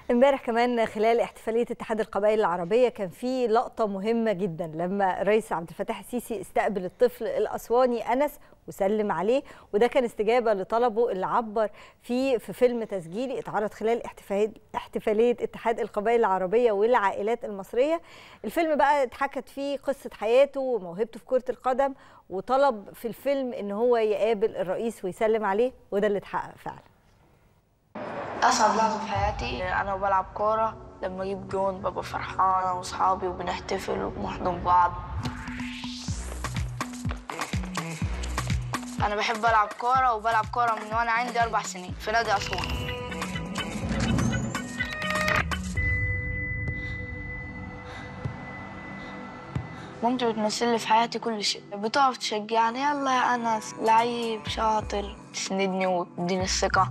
امبارح كمان خلال احتفاليه اتحاد القبائل العربيه كان في لقطه مهمه جدا لما الرئيس عبد الفتاح السيسي استقبل الطفل الاسواني انس وسلم عليه وده كان استجابه لطلبه اللي عبر فيه في فيلم تسجيلي اتعرض خلال احتفاليه اتحاد القبائل العربيه والعائلات المصريه الفيلم بقى اتحكت فيه قصه حياته وموهبته في كره القدم وطلب في الفيلم ان هو يقابل الرئيس ويسلم عليه وده اللي اتحقق فعلا أصعب لحظة في حياتي أنا بلعب كورة لما أجيب جون ببقى فرحان أنا وأصحابي وبنحتفل وبنحضن بعض أنا بحب ألعب كورة وبلعب كورة من وأنا عندي أربع سنين في نادي أسوان مامتي بتمثل لي في حياتي كل شيء بتقف تشجعني يلا يا أنس لعيب شاطر تسندني وتديني الثقة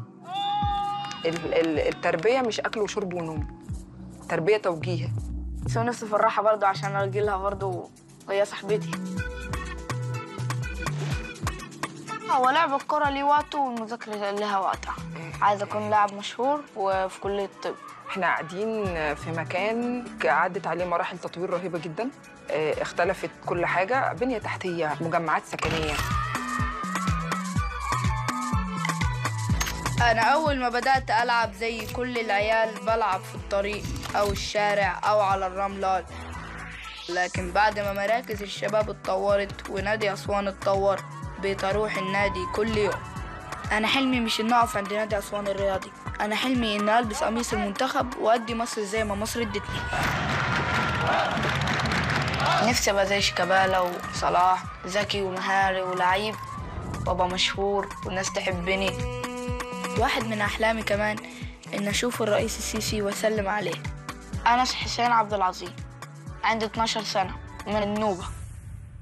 التربيه مش اكل وشرب ونوم تربيه توجيه بس نفسي في الراحه برضه عشان ارجي لها برضه وهي صاحبتي هو لعب الكرة ليه وقته والمذاكرة لها وقتها عايز أكون لاعب مشهور وفي كلية الطب احنا قاعدين في مكان عدت عليه مراحل تطوير رهيبة جدا اه، اختلفت كل حاجة بنية تحتية مجمعات سكنية أنا أول ما بدأت ألعب زي كل العيال بلعب في الطريق أو الشارع أو على الرملات لكن بعد ما مراكز الشباب اتطورت ونادي أسوان اتطور بقيت أروح النادي كل يوم أنا حلمي مش إن أقف عند نادي أسوان الرياضي أنا حلمي إن ألبس قميص المنتخب وأدي مصر زي ما مصر ادتني نفسي أبقى زي شيكابالا وصلاح ذكي ومهاري ولعيب وأبقى مشهور والناس تحبني واحد من أحلامي كمان إن أشوف الرئيس السيسي وأسلم عليه أنس حسين عبد العظيم عندي 12 سنة من النوبة